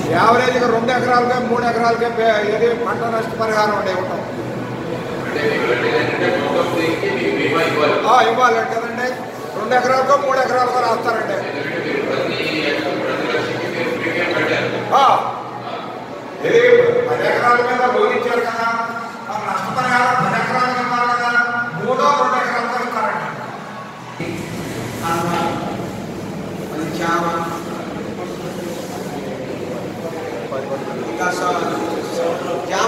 యావరేజ్గా రెండు ఎకరాలకే మూడు ఎకరాలకే పే- ఏది పంట నష్ట పరిహారం అంటే ఇవ్వటం ఆ, ఇవ్వాలి కదండి రెండు ఎకరాలకో మూడు ఎకరాలకో రాస్తారండి ఆ, ఇది పది ఎకరాల మీద బోధించారు కదా ఆ నష్టపరిహారం పది ఎకరాలకు ఇవ్వాలి కదా మూడో రెండు ఎకరాలతో ఇస్తారండి అది చామ ఇంకా స- జామ